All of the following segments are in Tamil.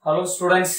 Hello students.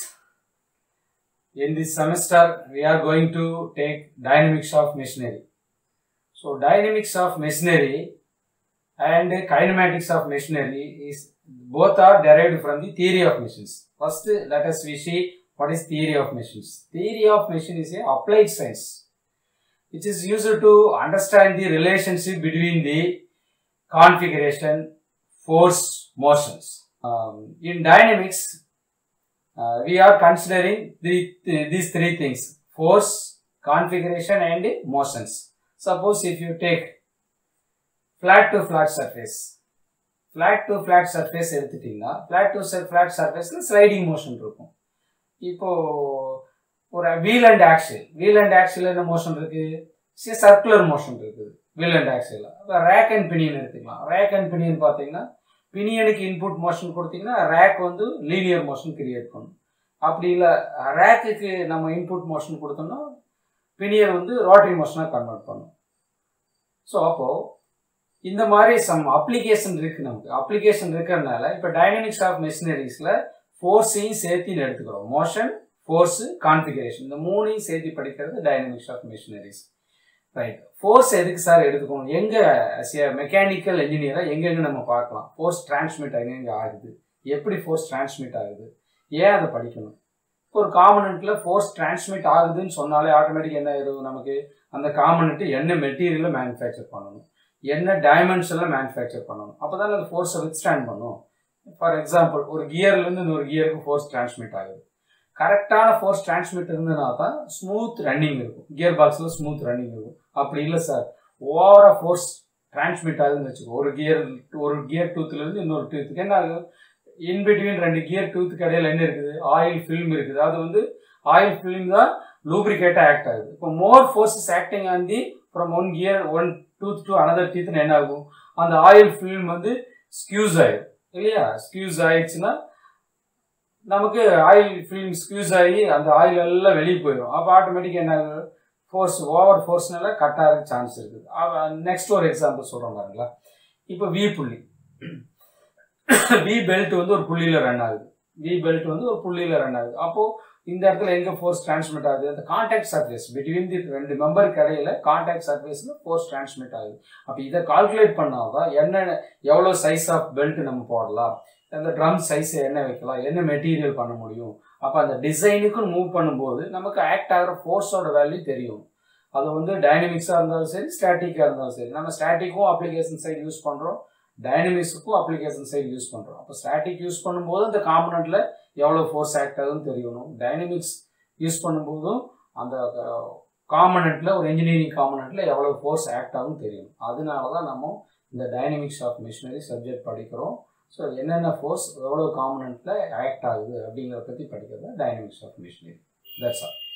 In this semester we are going to take dynamics of machinery. So dynamics of machinery and kinematics of machinery is both are derived from the theory of machines. First let us we see what is theory of machines. Theory of machine is a applied science which is used to understand the relationship between the configuration, force, motions. Um, in dynamics, uh, we are considering the, the- these three things force, configuration, and motions. Suppose if you take flat to flat surface, flat to flat surface எடுத்துட்டீங்கன்னா flat to sur- flat surfaceல sliding motion இருக்கும் இப்போ ஒரு wheel and axle wheel and axle என்ன மோஷன் இருக்கு சர்க்குலர் மோஷன் இருக்குது wheel and axle rack and pinion எடுத்துக்கலாம் ரேக் அண்ட் பினியன் பார்த்தீங்கன்னா பினியனுக்கு இன்புட் மோஷன் கொடுத்தீங்கன்னா ரேக் வந்து லீனியர் மோஷன் கிரியேட் பண்ணும் அப்படி இல்லை ரேக்குக்கு நம்ம இன்புட் மோஷன் கொடுத்தோம்னா பினியன் வந்து ரோட்டரி மோஷனாக கன்வெர்ட் பண்ணும் ஸோ அப்போது இந்த மாதிரி சம் அப்ளிகேஷன் இருக்கு நமக்கு அப்ளிகேஷன் இருக்கிறதுனால இப்போ டைனமிக்ஸ் ஆஃப் மெஷினரிஸில் ஃபோர்ஸையும் சேர்த்தின்னு எடுத்துக்கிறோம் மோஷன் ஃபோர்ஸு கான்ஃபிகரேஷன் இந்த மூணையும் சேர்த்து படிக்கிறது dynamics of machineries right force எதுக்கு சார் எடுத்துக்கணும் எங்கே மெக்கானிக்கல் இன்ஜினியராக எங்கெங்கே நம்ம பார்க்கலாம் ஃபோர்ஸ் டிரான்ஸ்மிட் எங்கெங்கே ஆகுது எப்படி ஃபோர்ஸ் டிரான்ஸ்மிட் ஆகுது ஏன் அதை படிக்கணும் இப்போ ஒரு காம்பனண்ட்டில் ஃபோர்ஸ் டிரான்ஸ்மிட் ஆகுதுன்னு சொன்னாலே ஆட்டோமேட்டிக் என்ன ஆயிடும் நமக்கு அந்த காம்பனண்ட்டு என்ன மெட்டீரியலில் மேனுஃபேக்சர் பண்ணணும் என்ன டைமென்ஷனில் மேனுஃபேக்சர் பண்ணணும் அப்போ தான் அந்த ஃபோர்ஸை வித்ஸ்டாண்ட் பண்ணும் ஃபார் எக்ஸாம்பிள் ஒரு கியர்லேருந்து இன்னொரு கியருக்கு ஃபோர்ஸ் டிரான்ஸ்மிட் ஆகுது கரெக்டான ஃபோர்ஸ் டிரான்ஸ்மிட் இருந்ததுனா தான் ஸ்மூத் ரன்னிங் இருக்கும் கியர் பாக்ஸில் ஸ்மூத் ரன்னிங் இருக்கும் அப்படி இல்லை சார் ஓவராக ஃபோர்ஸ் டிரான்ஸ்மிட் ஆகுதுன்னு வச்சுக்கோ ஒரு கியர் ஒரு கியர் டூத்துலேருந்து இன்னொரு டூத்துக்கு என்ன ஆகுது இன்பிட்வீன் ரெண்டு கியர் டூத்துக்கு இடையில என்ன இருக்குது ஆயில் ஃபில்ம் இருக்குது அது வந்து ஆயில் ஃபில்ம் தான் லூப்ரிகேட்டாக ஆக்ட் ஆகுது இப்போ more forces acting on the from one gear one tooth to another டீத்னு என்ன ஆகும் அந்த ஆயில் ஃபில்ம் வந்து ஸ்கியூஸ் ஆயிடும் இல்லையா ஸ்கியூஸ் ஆயிடுச்சுன்னா நமக்கு ஆயில் ஃபில்ம் ஸ்கியூஸ் ஆகி அந்த ஆயில் எல்லாம் வெளியே போயிடும் அப்போ ஆட்டோமேட்டிக்காக என்ன ஆகுது ஃபோர்ஸ் ஓவர் ஃபோர்ஸ்னால கட் ஆக சான்ஸ் இருக்குது நெக்ஸ்ட் ஒரு எக்ஸாம்பிள் சொல்கிறோம் பாருங்களா இப்போ வி புள்ளி வி பெல்ட் வந்து ஒரு புள்ளியில் ரன் ஆகுது வி பெல்ட் வந்து ஒரு புள்ளியில் ரன் ஆகுது அப்போது இந்த இடத்துல எங்கே ஃபோர்ஸ் டிரான்ஸ்மிட் ஆகுது அந்த கான்டாக்ட் சர்ஃபேஸ் பிட்வீன் தி ரெண்டு மெம்பருக்கு இடையில கான்டாக்ட் சர்ஃபேஸில் ஃபோர்ஸ் டிரான்ஸ்மிட் ஆகுது அப்போ இதை கால்குலேட் பண்ணால் தான் என்ன எவ்வளோ சைஸ் ஆஃப் பெல்ட் நம்ம போடலாம் அந்த ட்ரம் சைஸ் என்ன வைக்கலாம் என்ன மெட்டீரியல் பண்ண முடியும் அப்போ அந்த டிசைனுக்கும் மூவ் பண்ணும்போது நமக்கு ஆக்ட் ஆகிற ஃபோர்ஸோட வேல்யூ தெரியும் அது வந்து டைனமிக்ஸாக இருந்தாலும் சரி ஸ்டாட்டிக்காக இருந்தாலும் சரி நம்ம ஸ்டாட்டிக்கும் அப்ளிகேஷன் சைடு யூஸ் பண்ணுறோம் டைனமிக்ஸுக்கும் அப்ளிகேஷன் சைடு யூஸ் பண்ணுறோம் அப்போ ஸ்டாட்டிக் யூஸ் பண்ணும்போது அந்த காம்பனண்ட்டில் எவ்வளோ ஃபோர்ஸ் ஆக்ட் ஆகுதுன்னு தெரியணும் டைனமிக்ஸ் யூஸ் பண்ணும்போதும் அந்த காம்பனண்ட்டில் ஒரு இன்ஜினியரிங் காம்பனண்ட்டில் எவ்வளோ ஃபோர்ஸ் ஆக்ட் ஆகும்னு தெரியணும் அதனால தான் நம்ம இந்த டைனமிக்ஸ் ஆஃப் மிஷினரி சப்ஜெக்ட் படிக்கிறோம் ஸோ என்னென்ன ஃபோர்ஸ் எவ்வளோ காம்பனண்ட்டில் ஆக்ட் ஆகுது அப்படிங்கிறத பற்றி படிக்கிறது dynamics of machinery that's all